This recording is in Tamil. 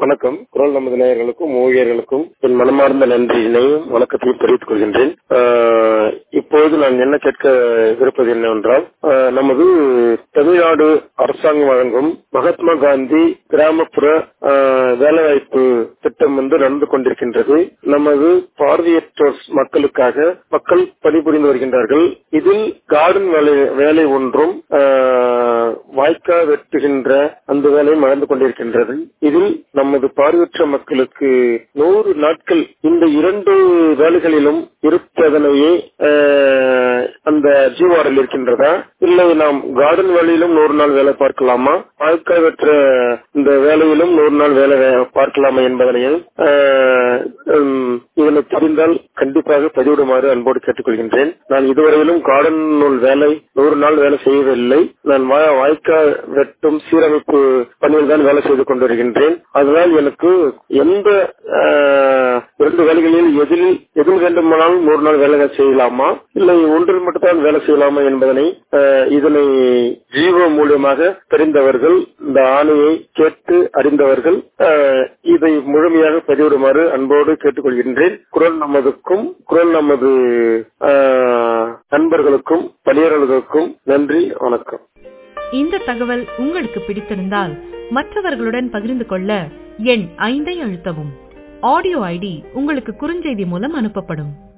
வணக்கம் குரல் நமது நேயர்களுக்கும் ஊழியர்களுக்கும் என் மனமார்ந்த நன்றியினையும் வணக்கத்தையும் தெரிவித்துக் கொள்கின்றேன் ஆஹ் இப்போது நான் என்ன கேட்க இருப்பது என்னவென்றால் ஆஹ் நமது தமிழ்நாடு அரசாங்கம் வழங்கும் மகாத்மா காந்தி கிராமப்புற ஆஹ் வேலைவாய்ப்பு திட்டம் வந்து நடந்து கொண்டிருக்கின்றது நமது பார்வையற்றோர் மக்களுக்காக மக்கள் பணிபுரிந்து வருகின்றார்கள் இதில் கார்டன் வேலை வேலை ஒன்றும் ஆஹ் வாய்க்கா வெட்டுகின்ற அந்த வேலையும் நடந்து கொண்டிருக்கின்றது இதில் நமது பார்வையற்ற மக்களுக்கு நூறு நாட்கள் இந்த இரண்டு வேலைகளிலும் இருப்பதனையே ஆஹ், அந்த ஜீவாரில் இருக்கின்றதா இல்லை நாம் கார்டன் வேலையிலும் நூறு நாள் வேலை பார்க்கலாமா வாய்க்கா வெற்ற இந்த வேலையிலும் நூறு நாள் வேலை வே- பார்க்கலாமா என்பதனையும் ஆஹ், உம், இதனை தெரிந்தால் கண்டிப்பாக பதிவிடுமாறு அன்போடு கேட்டுக்கொள்கின்றேன் நான் இதுவரையிலும் கார்டன் நூல் வேலை நூறு நாள் வேலை செய்யவில்லை நான் வா- வாய்க்கா வெட்டும் சீரமைப்பு பணியில் தான் வேலை செய்து கொண்டிருக்கின்றேன் அதனால் எனக்கு எந்த ஆஹ், இரண்டு வேலைகளில் எதில் எதில் வேண்டுமானாலும் நூறு நாள் வேலை செய்யலாமா இல்லை ஒன்றில் மட்டும்தான் வேலை செய்யலாமா என்பதனை ஆஹ், இதனை ஜீவோ மூலியமாக தெரிந்தவர்கள் இந்த ஆணையை கேட்டு அறிந்தவர்கள் ஆஹ், இதை முழுமையாக பதிவிடுமாறு அன்போடு கேட்டுக்கொள்கின்றேன் குரல் நமதுக்கும் குரல் நமது ஆஹ், நண்பர்களுக்கும் பணியாளர்களுக்கும் நன்றி வணக்கம் இந்த தகவல் உங்களுக்கு பிடித்திருந்தால் மற்றவர்களுடன் பகிர்ந்து கொள்ள எண் ஐந்தை அழுத்தவும் ஆடியோ ஐடி உங்களுக்கு குறுஞ்செய்தி மூலம் அனுப்பப்படும்